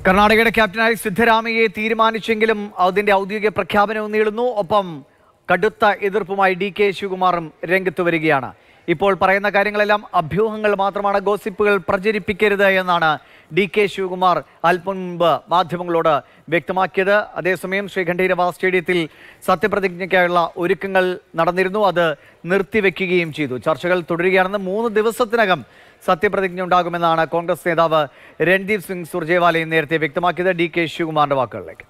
കർണാടകയുടെ ക്യാപ്റ്റനായി സിദ്ധരാമയ്യെ തീരുമാനിച്ചെങ്കിലും അതിന്റെ ഔദ്യോഗിക പ്രഖ്യാപനവും നീളുന്നു ഒപ്പം കടുത്ത എതിർപ്പുമായി ഡി കെ ശിവകുമാറും രംഗത്ത് വരികയാണ് ഇപ്പോൾ പറയുന്ന കാര്യങ്ങളെല്ലാം അഭ്യൂഹങ്ങൾ മാത്രമാണ് ഗോസിപ്പുകൾ പ്രചരിപ്പിക്കരുത് എന്നാണ് ഡി കെ ശിവകുമാർ അല്പം മുൻപ് മാധ്യമങ്ങളോട് വ്യക്തമാക്കിയത് അതേസമയം ശ്രീകണ്ഠീരവ സ്റ്റേഡിയത്തിൽ സത്യപ്രതിജ്ഞയ്ക്കായുള്ള ഒരുക്കങ്ങൾ നടന്നിരുന്നു അത് നിർത്തിവെക്കുകയും ചെയ്തു ചർച്ചകൾ തുടരുകയാണെന്ന് മൂന്ന് ദിവസത്തിനകം സത്യപ്രതിജ്ഞ ഉണ്ടാകുമെന്നാണ് കോൺഗ്രസ് നേതാവ് രൺദീപ് സിംഗ് സുർജേവാലയെ നേരത്തെ വ്യക്തമാക്കിയത് ഡി കെ ശിവകുമാറിന്റെ വാക്കുകളിലേക്ക്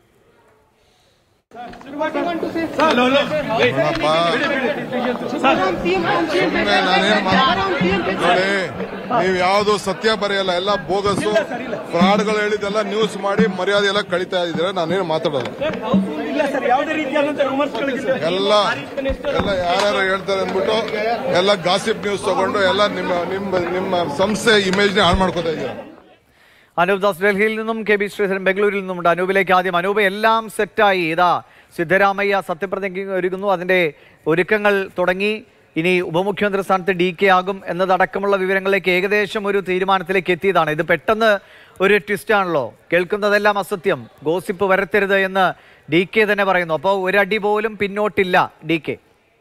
ಸುಮ್ಮನೆ ನಾನೇನ್ ಮಾಡ್- ನೋಡಿ ನೀವು ಯಾವ್ದು ಸತ್ಯ ಬರೆಯಲ್ಲ ಎಲ್ಲ ಬೋಗಸ್ಸು ಫ್ರಾಡ್ಗಳು ಹೇಳಿದ್ದೆಲ್ಲ ನ್ಯೂಸ್ ಮಾಡಿ ಮರ್ಯಾದೆ ಎಲ್ಲ ಕಳಿತಾ ಇದ್ದೀರಾ ನಾನೇನು ಮಾತಾಡೋದು ಇಲ್ಲ ಸರ್ ಯಾವುದೇ ರೀತಿಯಾದಂತ ವಿಮರ್ಶೆಗಳಿಗೆ ಎಲ್ಲ ಎಲ್ಲ ಯಾರ್ಯಾರು ಹೇಳ್ತಾರೆ ಅಂದ್ಬಿಟ್ಟು ಎಲ್ಲ ಗಾಸಿಪ್ ನ್ಯೂಸ್ ತಗೊಂಡು ಎಲ್ಲ ನಿಮ್ಮ ನಿಮ್ಮ ನಿಮ್ಮ ಸಂಸ್ಥೆ ಇಮೇಜ್ನ ಹಾಳು ಮಾಡ್ಕೋತಾ ಇದ್ದೀರಾ അനൂപ് ദാസ് ഡൽഹിയിൽ നിന്നും കെ ബി ശ്രീധരൻ ബംഗളൂരിൽ നിന്നുമുണ്ട് അനൂപിലേക്ക് ആദ്യം അനൂപ് എല്ലാം സെറ്റായി ഇതാ സിദ്ധരാമയ്യ സത്യപ്രതിജ്ഞ ഒരുങ്ങുന്നു അതിന്റെ ഒരുക്കങ്ങൾ തുടങ്ങി ഇനി ഉപമുഖ്യമന്ത്രി സ്ഥാനത്ത് ഡി കെ ആകും എന്നതടക്കമുള്ള വിവരങ്ങളിലേക്ക് ഏകദേശം ഒരു തീരുമാനത്തിലേക്ക് എത്തിയതാണ് ഇത് പെട്ടെന്ന് ഒരു ട്വിസ്റ്റ് ആണല്ലോ കേൾക്കുന്നതെല്ലാം അസത്യം ഗോസിപ്പ് വരത്തരുത് എന്ന് ഡി കെ തന്നെ പറയുന്നു അപ്പോൾ ഒരടി പോലും പിന്നോട്ടില്ല ഡി കെ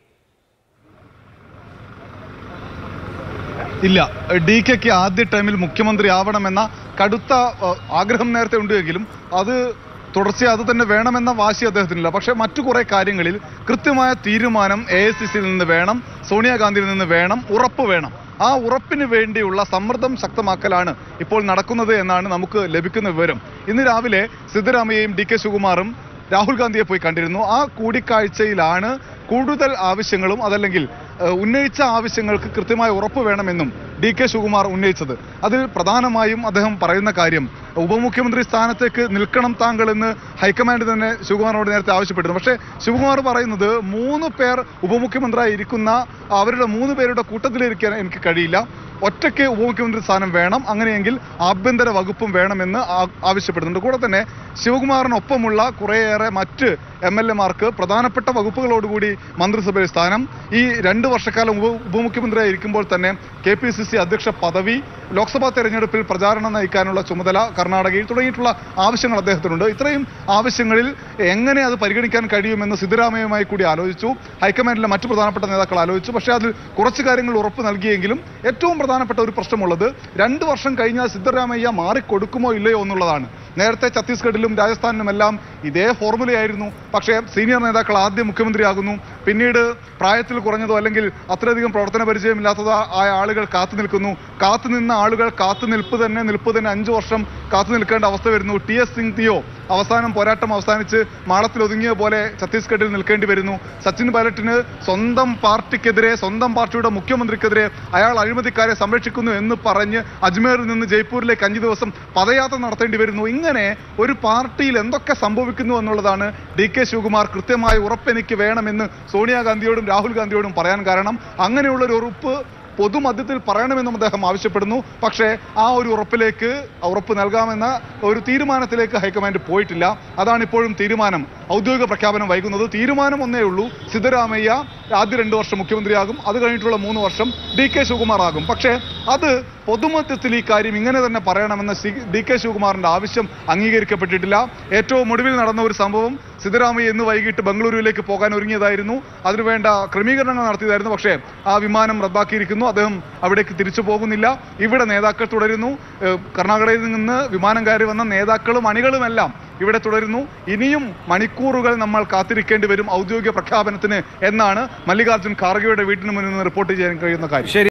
ഇല്ല ഡി കെക്ക് ആദ്യ ടൈമിൽ മുഖ്യമന്ത്രി ആവണമെന്ന കടുത്ത അഹ്, ആഗ്രഹം നേരത്തെ ഉണ്ടെങ്കിലും അത് തുടർച്ചയായി അത് തന്നെ വേണമെന്ന വാശി അദ്ദേഹത്തിനില്ല പക്ഷേ മറ്റു കുറെ കാര്യങ്ങളിൽ കൃത്യമായ തീരുമാനം എ ഐ സി സിയിൽ നിന്ന് വേണം സോണിയാഗാന്ധിയിൽ നിന്ന് വേണം ഉറപ്പ് വേണം ആ ഉറപ്പിന് വേണ്ടിയുള്ള സമ്മർദ്ദം ശക്തമാക്കലാണ് ഇപ്പോൾ നടക്കുന്നത് എന്നാണ് നമുക്ക് ലഭിക്കുന്ന വിവരം ഇന്ന് രാവിലെ സിദ്ധരാമയ്യയും ഡി കെ ശിവകുമാറും രാഹുൽ ഗാന്ധിയെ പോയി കണ്ടിരുന്നു ആ കൂടിക്കാഴ്ചയിലാണ് കൂടുതൽ ആവശ്യങ്ങളും അതല്ലെങ്കിൽ ഏഹ്, ഉന്നയിച്ച ആവശ്യങ്ങൾക്ക് കൃത്യമായ ഉറപ്പ് വേണമെന്നും ഡി കെ ശിവകുമാർ ഉന്നയിച്ചത് അതിൽ പ്രധാനമായും അദ്ദേഹം പറയുന്ന കാര്യം ഉപമുഖ്യമന്ത്രി സ്ഥാനത്തേക്ക് നിൽക്കണം താങ്കൾ എന്ന് ഹൈക്കമാൻഡ് തന്നെ ശിവകുമാറിനോട് നേരത്തെ ആവശ്യപ്പെട്ടിരുന്നു പക്ഷേ ശിവകുമാർ പറയുന്നത് മൂന്ന് പേർ ഉപമുഖ്യമന്ത്രിയായി ഇരിക്കുന്ന അവരുടെ മൂന്ന് പേരുടെ കൂട്ടത്തിലിരിക്കാൻ എനിക്ക് കഴിയില്ല ഒറ്റയ്ക്ക് ഉപമുഖ്യമന്ത്രി സ്ഥാനം വേണം അങ്ങനെയെങ്കിൽ ആഭ്യന്തര വകുപ്പും വേണമെന്ന് ആ- ആവശ്യപ്പെടുന്നുണ്ട് കൂടെ തന്നെ ശിവകുമാറിനൊപ്പമുള്ള കുറേയേറെ മറ്റ് എം എൽ എമാർക്ക് പ്രധാനപ്പെട്ട വകുപ്പുകളോടുകൂടി മന്ത്രിസഭയിൽ സ്ഥാനം ഈ രണ്ട് വർഷക്കാലം ഉപ ഉപമുഖ്യമന്ത്രിയായി ഇരിക്കുമ്പോൾ തന്നെ കെ പി സി സി അധ്യക്ഷ പദവി ലോക്സഭാ തെരഞ്ഞെടുപ്പിൽ പ്രചാരണം നയിക്കാനുള്ള ചുമതല കർണാടകയിൽ തുടങ്ങിയിട്ടുള്ള ആവശ്യങ്ങൾ അദ്ദേഹത്തിനുണ്ട് ഇത്രയും ആവശ്യങ്ങളിൽ എങ്ങനെ അത് പരിഗണിക്കാൻ കഴിയുമെന്ന് സിദ്ധരാമയ്യയുമായി കൂടി ആലോചിച്ചു ഹൈക്കമാൻഡിലെ മറ്റു പ്രധാനപ്പെട്ട നേതാക്കൾ ആലോചിച്ചു പക്ഷേ അതിൽ കുറച്ച് കാര്യങ്ങൾ ഉറപ്പ് നൽകിയെങ്കിലും ഏറ്റവും പ്രധാനപ്പെട്ട ഒരു പ്രശ്നമുള്ളത് രണ്ട് വർഷം കഴിഞ്ഞാൽ സിദ്ധരാമയ്യ മാറിക്കൊടുക്കുമോ ഇല്ലയോ എന്നുള്ളതാണ് നേരത്തെ ഛത്തീസ്ഗഡിലും രാജസ്ഥാനിലുമെല്ലാം ഇതേ ഫോർമുലയായിരുന്നു പക്ഷേ സീനിയർ നേതാക്കൾ ആദ്യം മുഖ്യമന്ത്രിയാകുന്നു പിന്നീട് പ്രായത്തിൽ കുറഞ്ഞതോ അല്ലെങ്കിൽ അത്രയധികം പ്രവർത്തന പരിചയമില്ലാത്തതോ ആയ ആളുകൾ കാത്തു നിൽക്കുന്നു കാത്തു നിന്ന ആളുകൾ കാത്തു നിൽപ്പ് തന്നെ നിൽപ്പ് തന്നെ അഞ്ചു വർഷം കാത്തു നിൽക്കേണ്ട അവസ്ഥ വരുന്നു ടി എസ് സിംഗ് തിയോ അവസാനം പോരാട്ടം അവസാനിച്ച് മാളത്തിൽ ഒതുങ്ങിയ പോലെ ഛത്തീസ്ഗഡിൽ നിൽക്കേണ്ടി വരുന്നു സച്ചിൻ പൈലറ്റിന് സ്വന്തം പാർട്ടിക്കെതിരെ സ്വന്തം പാർട്ടിയുടെ മുഖ്യമന്ത്രിക്കെതിരെ അയാൾ അഴിമതിക്കാരെ സംരക്ഷിക്കുന്നു എന്ന് പറഞ്ഞ് അജ്മീറിൽ നിന്ന് ജയ്പൂരിലേക്ക് അഞ്ചു ദിവസം പദയാത്ര നടത്തേണ്ടി വരുന്നു ഇങ്ങനെ ഒരു പാർട്ടിയിൽ എന്തൊക്കെ സംഭവിക്കുന്നു എന്നുള്ളതാണ് ഡി കെ ശിവകുമാർ കൃത്യമായ ഉറപ്പ് എനിക്ക് വേണമെന്ന് സോണിയാഗാന്ധിയോടും രാഹുൽ ഗാന്ധിയോടും പറയാൻ കാരണം അങ്ങനെയുള്ള ഒരു ഉറപ്പ് പൊതുമധ്യത്തിൽ പറയണമെന്നും അദ്ദേഹം ആവശ്യപ്പെടുന്നു പക്ഷേ ആ ഒരു ഉറപ്പിലേക്ക് ഉറപ്പ് നൽകാമെന്ന ഒരു തീരുമാനത്തിലേക്ക് ഹൈക്കമാൻഡ് പോയിട്ടില്ല അതാണ് ഇപ്പോഴും തീരുമാനം ഔദ്യോഗിക പ്രഖ്യാപനം വൈകുന്നത് തീരുമാനം ഒന്നേ ഉള്ളൂ സിദ്ധരാമയ്യ ആദ്യ രണ്ടു വർഷം മുഖ്യമന്ത്രിയാകും അത് കഴിഞ്ഞിട്ടുള്ള മൂന്ന് വർഷം ഡി കെ ശിവകുമാർ ആകും പക്ഷേ അത് പൊതുമധ്യത്തിൽ ഈ കാര്യം ഇങ്ങനെ തന്നെ പറയണമെന്ന സി- ഡി കെ ശിവകുമാറിന്റെ ആവശ്യം അംഗീകരിക്കപ്പെട്ടിട്ടില്ല ഏറ്റവും ഒടുവിൽ നടന്ന ഒരു സംഭവം സിദ്ധരാമയ്യ ഇന്ന് വൈകിട്ട് ബംഗളൂരുവിലേക്ക് പോകാൻ ഒരുങ്ങിയതായിരുന്നു അതിനുവേണ്ട ക്രമീകരണങ്ങൾ നടത്തിയതായിരുന്നു പക്ഷേ ആ വിമാനം റദ്ദാക്കിയിരിക്കുന്നു അദ്ദേഹം അവിടേക്ക് തിരിച്ചു പോകുന്നില്ല ഇവിടെ നേതാക്കൾ തുടരുന്നു ഏഹ് കർണാടകയിൽ നിന്ന് വിമാനം കയറി വന്ന നേതാക്കളും അണികളുമെല്ലാം ഇവിടെ തുടരുന്നു ഇനിയും മണിക്കൂറുകൾ നമ്മൾ കാത്തിരിക്കേണ്ടി വരും ഔദ്യോഗിക പ്രഖ്യാപനത്തിന് എന്നാണ് മല്ലികാർജ്ജുൻ ഖാർഗെയുടെ വീട്ടിന് മുന്നിൽ നിന്ന് റിപ്പോർട്ട് ചെയ്യാൻ കഴിയുന്ന കാര്യം ശരി